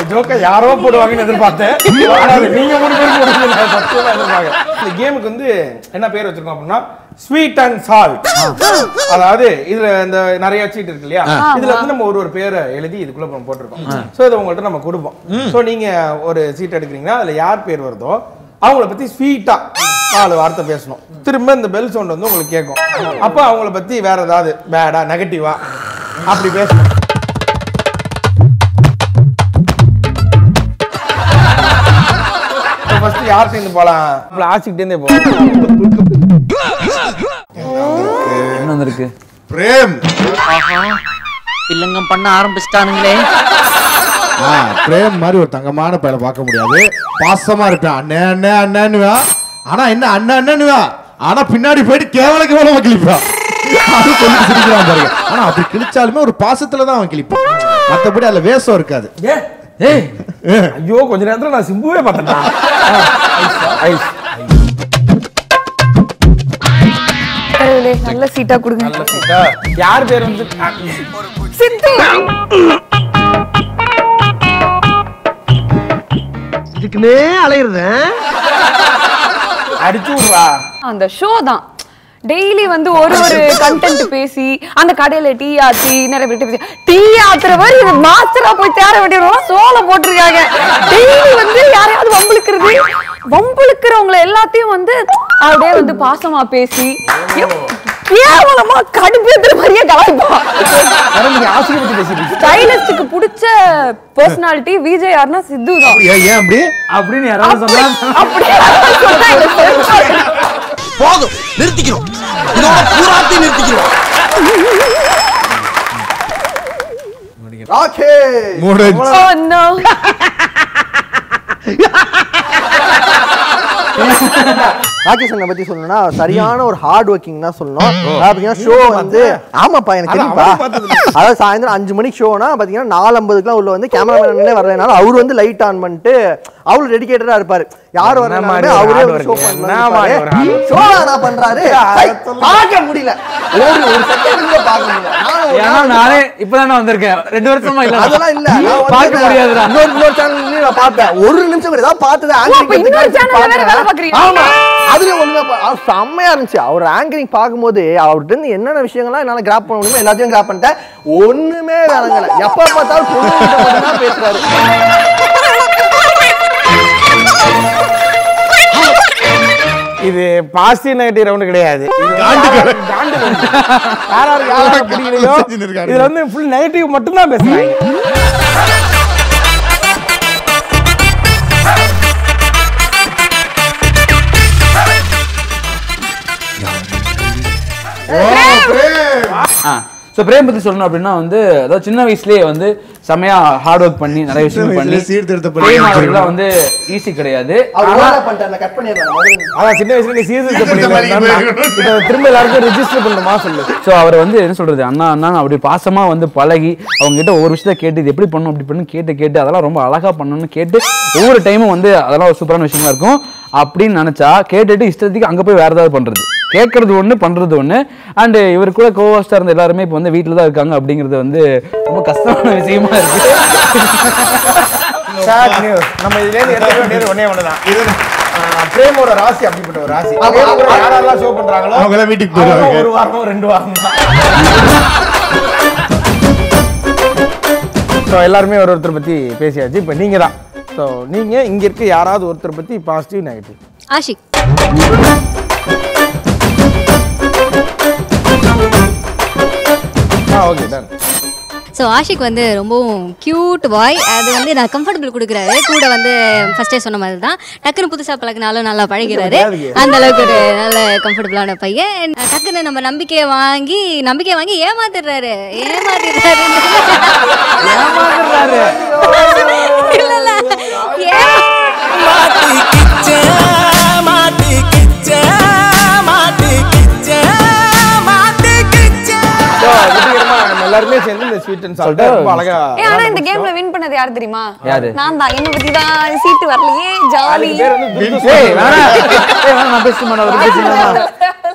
ஜோக்கை யாரோ போடுவாங்கன்னு எதிர்பார்த்தேன் ஆனா அது நீங்க மூணு பேர் போடுவீங்க நான் சத்தியமா எதிர்பார்க்கறேன் இந்த கேமுக்கு வந்து என்ன பேர் வச்சிருக்கோம் அப்படின்னா ஸ்வீட் அண்ட் சால்ட் அதாவது இதுல இந்த நிறைய சீட் இருக்கு இல்லையா இதுல வந்து நம்ம ஒரு ஒரு பேரை எழுதி இதுக்குள்ள நம்ம போட்டிருக்கோம் சோ இதை உங்கள்ட்ட நம்ம கொடுப்போம் சோ நீங்க ஒரு சீட் எடுக்கிறீங்கன்னா அதுல யார் பேர் வருதோ அவங்கள பத்தி ஸ்வீட்டா நாலு வார்த்தை பேசணும் திரும்ப இந்த பெல் சவுண்ட் வந்து உங்களுக்கு கேட்கும் அப்ப அவங்கள பத்தி வேற ஏதாவது பேடா நெகட்டிவா அப்படி பேசணும் ஃபர்ஸ்ட் யார் சேர்ந்து போலாம் ஆசிக்கிட்டே இருந்தே போலாம் என்ன வந்திருக்கு பிரேம் இல்லங்கம் பண்ண ஆரம்பிச்சிட்டானுங்களே ஆ, பிரேம் மாதிரி ஒரு தங்கமான பையனை பார்க்க முடியாது பாசமா இருப்பான் அண்ணே அண்ணே அண்ணன்னுவா ஆனா என்ன அண்ணன் அண்ணன்னுவா ஆனா பின்னாடி போயிட்டு கேவல கேவலமா கிழிப்பான் அது சொல்லி சிரிக்கிறான் பாருங்க ஆனா அப்படி கிழிச்சாலுமே ஒரு பாசத்துல தான் அவன் கிழிப்பான் மத்தபடி அதுல வேஷம் இருக்காது ஏய் ஐயோ கொஞ்ச நேரத்துல நான் சிம்புவே பார்த்தேன்டா ஐஸ் கடவுளே, நல்ல சீட்டா கொடுங்க நல்ல சீட்டா யார் பேர் வந்து ஆ, சித்து இதுக்குன்னே அலையிறதேன் அடிச்சு விடுறா அந்த ஷோ தான் டெய்லி வந்து ஒரு ஒரு கண்டென்ட் பேசி அந்த கடையில டீ ஆத்தி நிறைய பேர் பேசி டீ ஆத்துற மாதிரி இது மாஸ்டரா போய் தேட வேண்டியவங்க சோள போட்டிருக்காங்க டெய்லி வந்து யாரையாவது வம்புழுக்கிறது வம்புழுக்கிறவங்களை எல்லாத்தையும் வந்து அப்படியே வந்து பாசமா பேசி எப்- கேவலமா கடுப்பேத்துற மாதிரியே கலாய்ப்பான் ஆனா நீங்க ஆசிரியர் பத்தி பேசிட்டு இருக்கீங்க. ஸ்டைலிஸ்டுக்கு பிடிச்ச பர்சனாலிட்டி விஜய் யாருன்னா சித்து தான் ஏன் ஏன் அப்படி அப்படின்னு யாராவது சொன்னா அப்படியே சொன்னா எனக்கு தெரிஞ்சாது. போதும் நிறுத்திக்கிறோம் இதோட பூராத்தையும் நிறுத்திக்கிறோம் முடிஞ்சு Oh no. ராகேஷ் அண்ணனை பத்தி சொல்லணும்னா சரியான ஒரு ஹார்ட் ஒர்க்கிங் தான் சொல்லணும் அதாவது பாத்தீங்கன்னா ஷோ வந்து ஆமாப்பா எனக்கு அதான் தெரியும்பா அவரு பார்த்தது இல்ல. அதாவது சாயந்தரம் அஞ்சு மணிக்கு ஷோனா பாத்தீங்கன்னா நாலு ஐம்பதுக்குலாம் உள்ள வந்து கேமராமேனே வர்றதுனால அவர் வந்து லைட் ஆன் பண்ணிட்டு அவ்வளவு டெடிகேட்டடா இருப்பாரு யார் என்ன வரனாலுமே மாதிரி ஒரு அவரே hard ஒரு ஷோ work? என்ன மாதிரி ஒரு hard work? ஷோ என்ன பண்றாரு ஐ, பார்க்க முடியல ஒரு ஒரு செகண்ட் கூட பார்க்க முடியல நானும் ஒரு ஏன்னா நாள் நானே இப்பதானே வந்திருக்கேன் ரெண்டு வருஷமா இல்ல அதெல்லாம் இல்ல நான் வந்து பார்க்க முடியாதுடா இன்னொரு இன்னொரு சேனல்லையும் நான் பார்த்தேன் ஒரு நிமிஷம் கூட ஏதாவது பார்த்தது அப்ப இன்னொரு channel ல வேற வேலை பாக்குறீங்க? ஆமா அதுல ஒண்ணுமே பா- அது செம்மையா இருந்துச்சு அவர் ஆங்கரிங் பார்க்கும்போது அவர்கிட்ட இருந்து என்னென்ன விஷயங்கள்லாம் என்னால கிராப் பண்ண முடியுமோ எல்லாத்தையும் கிராப் பண்ணிட்டேன் ஒண்ணுமே விளங்கல எப்ப பார்த்தாலும் பொண்ணுகிட்ட மட்டும்தான் பேசுறாரு இது பாசிட்டிவ் நெகட்டிவ் ரவுண்ட் கிடையாது இது வந்து யார் காண்டு round. யார் யார் யார் யார் பிடிக்கலையோ செஞ்சிருக்காங்க. இதுல வந்து ஃபுல் நெகட்டிவ் மட்டும் தான் பேசுறாங்க ஆ ஸோ பிரேம் பத்தி சொல்லணும் அப்படின்னா வந்து அதாவது சின்ன வயசுலயே வந்து செமையா ஹார்ட் ஒர்க் பண்ணி நிறைய விஷயம் வயசுல பண்ணி சீர்திருத்த பள்ளி பிரேம் வச்சிருக்கோம். அவர்கள்லாம் வந்து ஈஸி கிடையாது அவர் ஆனா ஓவரா பண்ணிட்டாரு கட் பண்ணிடுறேன் அதான் சின்ன வயசுல நீ சீர்திருத்த சீர்திருத்த பண்ணிருந்தா பள்ளிக்கு இப்போ திரும்ப எல்லாருக்கும் ரெஜிஸ்டர் பண்ணணுமா சொல்லு ஸோ அவர் வந்து என்ன சொல்றது அண்ணா அண்ணா அப்படி பாசமா வந்து பழகி அவங்க கிட்ட ஒவ்வொரு விஷயத்த கேட்டு இது எப்படி பண்ணும் அப்படி பண்ணு கேட்டு கேட்டு அதெல்லாம் ரொம்ப அழகா பண்ணணும்னு கேட்டு ஒவ்வொரு டைமும் வந்து அதெல்லாம் ஒரு சூப்பரான விஷயமா இருக்கும் அப்படின்னு நினைச்சா கேட்டுட்டு இஷ்டத்துக்கு அங்க போய் வேற ஏதாவது பண்றது கேட்கறது ஒண்ணு பண்றது ஒண்ணு அண்ட் இவர் கூட கோவாஸ்டா இருந்த எல்லாருமே இப்போ வந்து வீட்டில் தான் இருக்காங்க அப்படிங்கிறது வந்து ரொம்ப கஷ்டமான விஷயமா இருக்கு Sad news. நம்ம இதுல இருந்து எடுத்துக்க வேண்டியது ஒண்ணே ஒண்ணுதான் இது ஆஹ், பிரேமோட ராசி அப்படிப்பட்ட ஒரு ராசி ஆமா, பிரேம் கூட ஆமா. யாரெல்லாம் ஷோ பண்றாங்களோ அவங்க எல்லாம் வீட்டுக்கு அவங்க போயிடுவாங்க. ஒரு வாரம் ரெண்டு வாரம் தான் ஸோ எல்லாருமே ஒரு ஒருத்தர் பத்தி பேசியாச்சு இப்போ நீங்க தான் ஸோ நீங்க இங்க இருக்க யாராவது ஒருத்தர் பத்தி பாசிட்டிவ் நெகட்டிவ் ஆஷிக் ஆ ஓகே டன் ஸோ ஆஷிக் வந்து ரொம்பவும் க்யூட் பாய் அது வந்து நான் கம்ஃபர்டபுள் கொடுக்குறாரு கூட வந்து ஃபர்ஸ்டே சொன்ன மாதிரி தான் டக்குன்னு புதுசாக பழகினாலும் நல்லா பழகிறாரு அந்த அளவுக்கு ஒரு நல்ல கம்ஃபர்டபுளான பையன் டக்குன்னு நம்ம நம்பிக்கையை வாங்கி நம்பிக்கையை வாங்கி ஏமாத்திடுறாரு ஏமாத்திடுறாரு ஏமாந்துடுறாரு. இல்ல இல்ல ஏமா ஸோ வெற்றிகரமா நம்ம எல்லாருமே சேர்ந்து இந்த ஸ்வீட் அண்ட் சால்ட் ரொம்ப அழகா ஏ ஆனா இந்த கேம்ல வின் பண்ணது யார் தெரியுமா யாரு? நான் தான் என்ன பத்தி தான் சீட்டு வரலையே ஜாலி அதுக்கு பேர் வந்து துர்கு ஏய், வேணாம். ஏய், வேணாம், நான் பேச மாட்டேன், அவர் பேசுங்க.